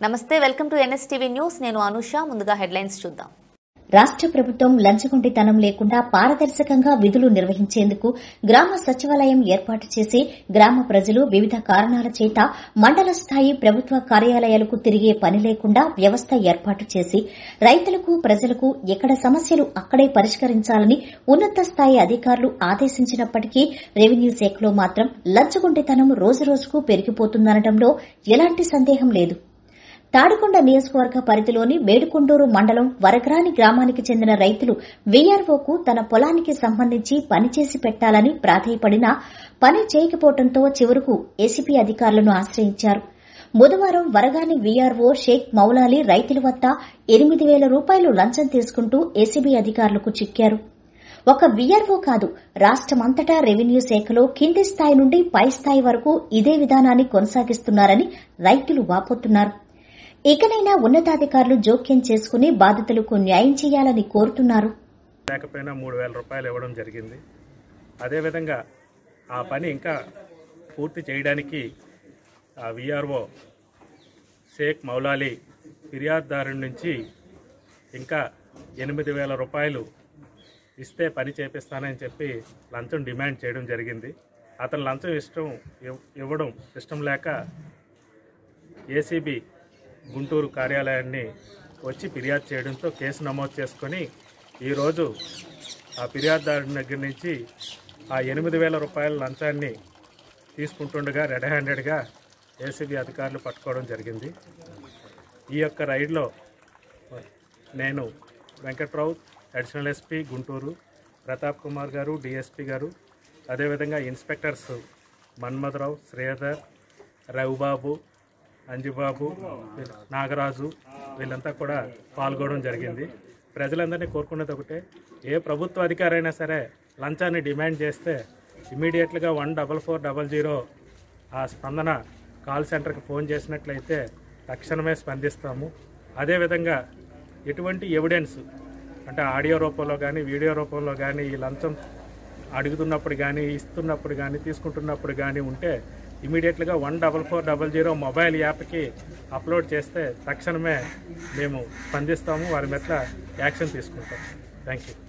నమస్తే welcome to NSTV news నేను అనుష ముందుగా హెడ్లైన్స్ చూద్దాం రాష్ట్ర ప్రభుత్వం లంచగొండితనం లేకుండా పారదర్శకంగా విధులు నిర్వహించేందుకు గ్రామ సచివాలయం ఏర్పాటు చేసి గ్రామ ప్రజలు వివిధ కారణాల చేత మండల స్థాయి ప్రభుత్వ కార్యాలయాలకు తిరిగే పని లేకుండా వ్యవస్థ ఏర్పాటు చేసి రైతులకు ప్రజలకు ఎక్కడ సమస్యలు అక్కడే పరిష్కరించాలని ఉన్నత స్థాయి అధికారులు ఆదేశించినప్పటికీ రెవెన్యూ శాఖలో మాత్రం లంచగొండితనం రోజురోజుకు పెరిగిపోతుందనడంలో ఎలాంటి సందేహం లేదు తాడికొండ నియోజకవర్గ పరిధిలోని మేడుకొండూరు మండలం వరగ్రాని గ్రామానికి చెందిన రైతులు వీఆర్ఓకు తన పొలానికి సంబంధించి పనిచేసి పెట్టాలని ప్రాధేయపడినా పని చేయకపోవడంతో చివరకు ఏసీపీ అధికారులను ఆశ్రయించారు బుధవారం వరగాని వీఆర్ఓ షేక్ మౌలాలి రైతుల వద్ద ఎనిమిది వేల రూపాయలు లంచం తీసుకుంటూ ఏసీబీ అధికారులకు చిక్కారు ఒక వీఆర్ఓ కాదు రాష్టమంతటా రెవెన్యూ శాఖలో కింది స్థాయి నుండి పై స్థాయి వరకు ఇదే విధానాన్ని కొనసాగిస్తున్నారని రైతులు వాపోతున్నారు ఇకనైనా ఉన్నతాధికారులు జోక్యం చేసుకుని బాధితులకు న్యాయం చేయాలని కోరుతున్నారు లేకపోయినా మూడు వేల రూపాయలు ఇవ్వడం జరిగింది అదేవిధంగా ఆ పని ఇంకా పూర్తి చేయడానికి ఆ విఆర్ఓ షేక్ మౌలాలి ఫిర్యాదుదారుడి నుంచి ఇంకా ఎనిమిది వేల రూపాయలు ఇస్తే పని చేపిస్తానని చెప్పి లంచం డిమాండ్ చేయడం జరిగింది అతను లంచం ఇష్టం ఇవ్- ఇవ్వడం ఇష్టం లేక ఏసీబీ గుంటూరు కార్యాలయాన్ని వచ్చి ఫిర్యాదు చేయడంతో కేసు నమోదు చేసుకొని ఈరోజు ఆ ఫిర్యాదుదారుని దగ్గర నుంచి ఆ ఎనిమిది వేల రూపాయల లంచాన్ని తీసుకుంటుండగా రెడ్ హ్యాండెడ్గా ఏసీబీ అధికారులు పట్టుకోవడం జరిగింది ఈ యొక్క రైడ్లో నేను వెంకట్రావు అడిషనల్ ఎస్పీ గుంటూరు ప్రతాప్ కుమార్ గారు డిఎస్పీ గారు అదేవిధంగా ఇన్స్పెక్టర్స్ మన్మథరావు శ్రీధర్ రఘుబాబు అంజుబాబు నాగరాజు వీళ్ళంతా కూడా పాల్గొనడం జరిగింది ప్రజలందరినీ కోరుకున్నది ఒకటే ఏ ప్రభుత్వ అధికారి అయినా సరే లంచాన్ని డిమాండ్ చేస్తే ఇమీడియట్గా one double four double zero ఆ స్పందన కాల్ సెంటర్కి ఫోన్ చేసినట్లయితే తక్షణమే స్పందిస్తాము అదేవిధంగా ఎటువంటి ఎవిడెన్స్ అంటే ఆడియో రూపంలో కానీ వీడియో రూపంలో కానీ ఈ లంచం అడుగుతున్నప్పుడు కానీ ఇస్తున్నప్పుడు కానీ తీసుకుంటున్నప్పుడు కానీ ఉంటే ఇమీడియట్గా one double four double zero mobile యాప్కి అప్లోడ్ చేస్తే తక్షణమే మేము స్పందిస్తాము వారి మీద యాక్షన్ తీసుకుంటాం థ్యాంక్ యూ